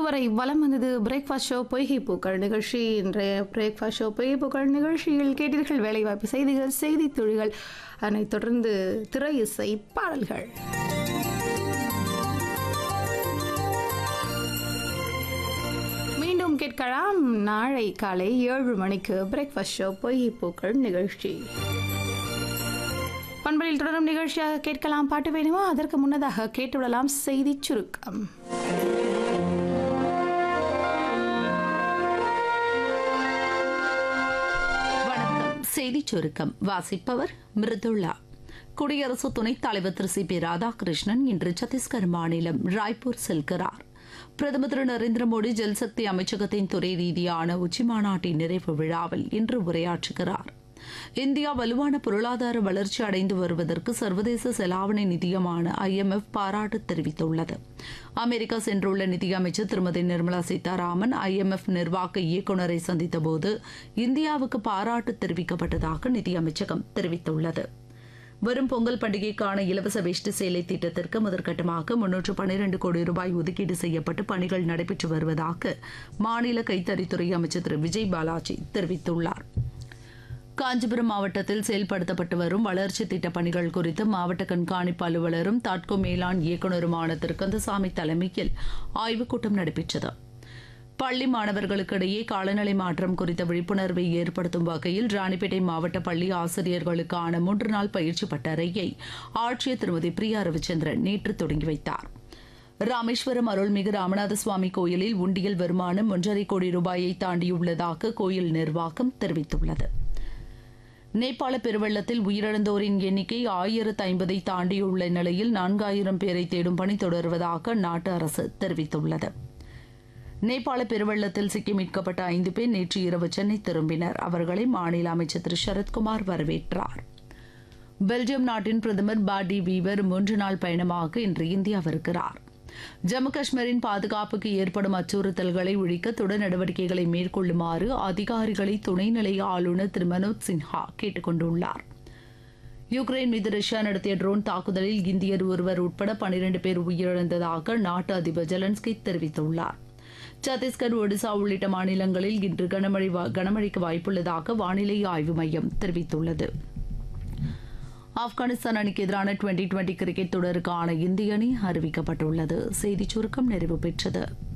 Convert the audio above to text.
இதுவரை வலம் வந்தது பிரேக்ஃபாஸ்ட் ஷோ பொய்கை பூக்கள் நிகழ்ச்சி இன்றைய பிரேக்ஃபாஸ்ட் ஷோ பொய்கை பூக்கள் நிகழ்ச்சியில் கேட்டீர்கள் வேலைவாய்ப்பு செய்திகள் செய்தி துளிகள் அதனைத் தொடர்ந்து திரை இசை பாடல்கள் மீண்டும் கேட்கலாம் நாளை காலை ஏழு மணிக்கு பிரேக்ஃபாஸ்ட் ஷோ பொய்கை பூக்கள் நிகழ்ச்சி பண்பலில் தொடரும் நிகழ்ச்சியாக கேட்கலாம் பாட்டு வேணுமா அதற்கு முன்னதாக கேட்டுவிடலாம் செய்தி சுருக்கம் வணக்கம் செய்திச் சுருக்கம் வாசிப்பவர் மிருதுளா குடியரசு துணைத் தலைவர் திரு சி பி ராதாகிருஷ்ணன் இன்று சத்தீஸ்கர் மாநிலம் ராய்ப்பூர் செல்கிறார் பிரதமர் திரு நரேந்திர மோடி ஜல்சக்தி அமைச்சகத்தின் துறை ரீதியான உச்சிமாநாட்டின் நிறைவு விழாவில் இன்று உரையாற்றுகிறார் இந்தியா வலுவான பொருளாதார வளர்ச்சி அடைந்து வருவதற்கு சர்வதேச செலாவணி நிதியமான ஐஎம்எஃப் பாராட்டு தெரிவித்துள்ளது அமெரிக்கா சென்றுள்ள நிதியமைச்சர் திருமதி நிர்மலா சீதாராமன் ஐஎம்எஃப் நிர்வாக இயக்குநரை சந்தித்தபோது இந்தியாவுக்கு பாராட்டு தெரிவிக்கப்பட்டதாக நிதியமைச்சகம் தெரிவித்துள்ளது வரும் பொங்கல் பண்டிகைக்கான இலவச வேஷ்டி சேலை திட்டத்திற்கு முதற்கட்டமாக முன்னூற்று பன்னிரண்டு கோடி ரூபாய் ஒதுக்கீடு செய்யப்பட்டு பணிகள் நடைபெற்று வருவதாக மாநில கைத்தறித்துறை அமைச்சர் திரு விஜய் பாலாஜி தெரிவித்துள்ளார் காஞ்சிபுரம் மாவட்டத்தில் செயல்படுத்தப்பட்டு வரும் வளர்ச்சி திட்டப் பணிகள் குறித்து மாவட்ட கண்காணிப்பு அலுவலரும் தாட்கோ மேலாண் இயக்குநருமான திரு கந்தசாமி தலைமையில் ஆய்வுக் கூட்டம் நடைபெற்றது பள்ளி மாணவர்களுக்கிடையே காலநிலை மாற்றம் குறித்த விழிப்புணர்வை ஏற்படுத்தும் வகையில் ராணிப்பேட்டை மாவட்ட பள்ளி ஆசிரியர்களுக்கான மூன்று நாள் பயிற்சி பட்டறையை ஆட்சியர் திருமதி பிரியா ரவிச்சந்திரன் நேற்று தொடங்கி வைத்தார் ராமேஸ்வரம் அருள்மிகு ராமநாத சுவாமி கோயிலில் உண்டியல் வருமானம் ஒன்றரை கோடி ரூபாயை தாண்டியுள்ளதாக கோயில் நிர்வாகம் தெரிவித்துள்ளது நேபாள பெருவெள்ளத்தில் உயிரிழந்தோரின் எண்ணிக்கை ஆயிரத்து ஐம்பதை தாண்டியுள்ள நிலையில் நான்காயிரம் பேரை தேடும் பணி தொடர்வதாக அந்நாட்டு அரசு தெரிவித்துள்ளது நேபாள பெருவெள்ளத்தில் சிக்கி மீட்கப்பட்ட ஐந்து பேர் நேற்று இரவு சென்னை திரும்பினர் அவர்களை மாநில அமைச்சர் திரு சரத்குமார் வரவேற்றார் பெல்ஜியம் நாட்டின் பிரதமர் பாடி வீவர் மூன்று நாள் பயணமாக இன்று இந்தியா வருகிறார் ஜம்மு காஷ்மீரின் பாதுகாப்புக்கு ஏற்படும் அச்சுறுத்தல்களை ஒழிக்க தொடர் நடவடிக்கைகளை மேற்கொள்ளுமாறு அதிகாரிகளை துணைநிலை ஆளுநர் திரு மனோஜ் சின்ஹா கேட்டுக் கொண்டுள்ளார் யுக்ரைன் மீது ரஷ்யா நடத்திய ட்ரோன் தாக்குதலில் இந்தியர் ஒருவர் உட்பட பனிரண்டு பேர் உயிரிழந்ததாக நாட்டு அதிபர் ஜெலன்ஸ்கி தெரிவித்துள்ளார் சத்தீஸ்கர் ஒடிசா உள்ளிட்ட மாநிலங்களில் இன்று கனமழை கனமழைக்கு வாய்ப்புள்ளதாக வானிலை ஆய்வு மையம் தெரிவித்துள்ளது ஆப்கானிஸ்தான் அணிக்கு எதிரான டுவெண்டி டுவெண்டி கிரிக்கெட் தொடருக்கான இந்திய அணி அறிவிக்கப்பட்டுள்ளது செய்திச் சுருக்கம் நிறைவு பெற்றது